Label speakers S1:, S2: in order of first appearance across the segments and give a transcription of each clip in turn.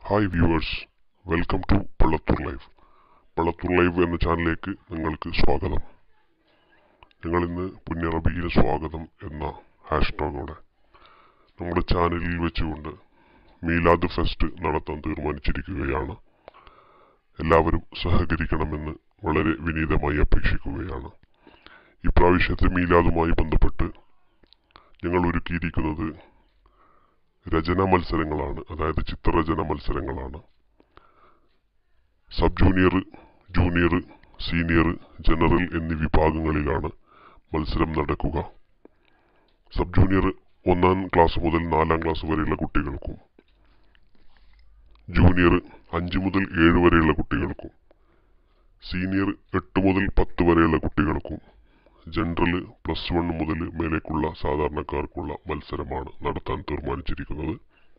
S1: hi viewers welcome to Pallathur live Pallathur live എന്ന ചാനലിലേക്ക് നിങ്ങൾക്ക് സ്വാഗതം ഞങ്ങൾ ഇന്ന് പുണ്യറബിയിലെ സ്വാഗതം എന്ന ഹാഷ്ടാഗോടെ നമ്മുടെ ചാനലിൽ വെച്ചുകൊണ്ട് മീലാദ് ഫെസ്റ്റ് നടത്താൻ തീരുമാനിച്ചിരിക്കുകയാണ് എല്ലാവരും സഹകരിക്കണമെന്ന് വളരെ വിനീതമായി അപേക്ഷിക്കുകയാണ് ഇപ്രാവശ്യത്തെ മീലാദുമായി ബന്ധപ്പെട്ട് ഞങ്ങൾ ഒരുക്കിയിരിക്കുന്നത് രചനാ മത്സരങ്ങളാണ് അതായത് ചിത്രരചന മത്സരങ്ങളാണ് sub junior junior senior general എന്നീ വിഭാഗങ്ങളിലാണ് മത്സരം നടക്കുക സബ് ജൂനിയർ ഒന്നാം ക്ലാസ് മുതൽ നാലാം ക്ലാസ് വരെയുള്ള കുട്ടികൾക്കും ജൂനിയർ അഞ്ച് മുതൽ ഏഴ് വരെയുള്ള കുട്ടികൾക്കും സീനിയർ എട്ട് മുതൽ പത്ത് വരെയുള്ള കുട്ടികൾക്കും ജനറൽ പ്ലസ് വൺ മുതൽ മേലേക്കുള്ള സാധാരണക്കാർക്കുള്ള മത്സരമാണ് നടത്താൻ തീരുമാനിച്ചിരിക്കുന്നത്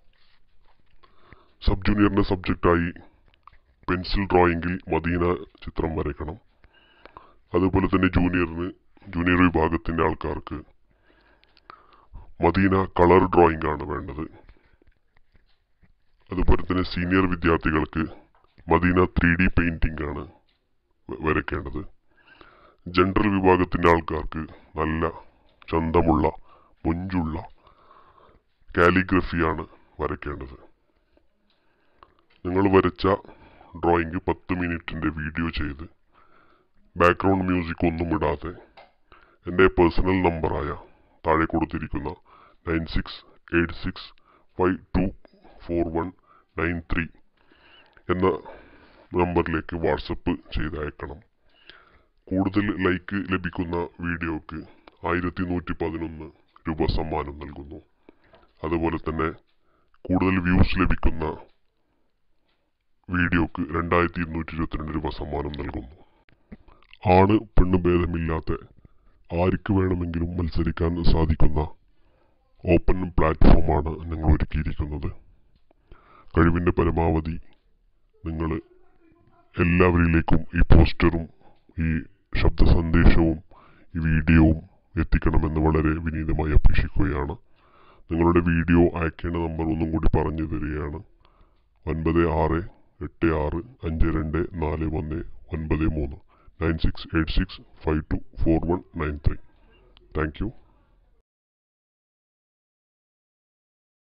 S1: സബ് ജൂനിയറിന്റെ സബ്ജക്റ്റായി പെൻസിൽ ഡ്രോയിങ്ങിൽ മദീന ചിത്രം വരയ്ക്കണം അതുപോലെ തന്നെ ജൂനിയറിന് ജൂനിയർ വിഭാഗത്തിന്റെ ആൾക്കാർക്ക് മദീന കളർ ഡ്രോയിങ് ആണ് വേണ്ടത് അതുപോലെ തന്നെ സീനിയർ വിദ്യാർത്ഥികൾക്ക് മദീന ത്രീ ഡി പെയിന്റിംഗ് ആണ് വ- വരയ്ക്കേണ്ടത് ജനറൽ വിഭാഗത്തിന്റെ ആൾക്കാർക്ക് നല്ല ചന്തമുള്ള മുഞ്ചുള്ള കാലിഗ്രഫിയാണ് വരയ്ക്കേണ്ടത് നിങ്ങൾ വരച്ച ഡ്രോയിങ് പത്ത് മിനിറ്റിന്റെ വീഡിയോ ചെയ്ത് ബാക്ക്ഗ്രൗണ്ട് മ്യൂസിക് ഒന്നും ഇടാതെ എൻ്റെ പേഴ്സണൽ നമ്പറായ താഴെ കൊടുത്തിരിക്കുന്ന nine six eight six five two four one nine three എന്ന നമ്പറിലേക്ക് വാട്സപ്പ് ചെയ്തയക്കണം കൂടുതൽ ലൈക്ക് ലഭിക്കുന്ന വീഡിയോക്ക് ആയിരത്തി നൂറ്റി പതിനൊന്ന് രൂപ സമ്മാനം നൽകുന്നു അതുപോലെ തന്നെ കൂടുതൽ വ്യൂസ് ലഭിക്കുന്ന വീഡിയോക്ക് രണ്ടായിരത്തി ഇരുന്നൂറ്റി ഇരുപത്തിരണ്ട് രൂപ സമ്മാനം നൽകുന്നു ആണ് പെണ്ണ് ഭേദമില്ലാത്ത ആർക്ക് വേണമെങ്കിലും മത്സരിക്കാൻ സാധിക്കുന്ന ഓപ്പൺ പ്ലാറ്റ്ഫോമാണ് ഞങ്ങൾ ഒരുക്കിയിരിക്കുന്നത് കഴിവിൻ്റെ പരമാവധി നിങ്ങൾ എല്ലാവരിലേക്കും ഈ പോസ്റ്ററും ഈ ശബ്ദ സന്ദേശവും ഈ വീഡിയോവും എത്തിക്കണമെന്ന് വളരെ വിനീതമായി അപേക്ഷിക്കുകയാണ് നിങ്ങളുടെ വീഡിയോ അയക്കേണ്ട നമ്പർ ഒന്നും കൂടി പറഞ്ഞു തരികയാണ് ഒൻപത് ആറ് എട്ട് ആറ് അഞ്ച് രണ്ട് നാല് ഒന്ന് ഒൻപത് മൂന്ന് nine six eight six five two four one nine three thank U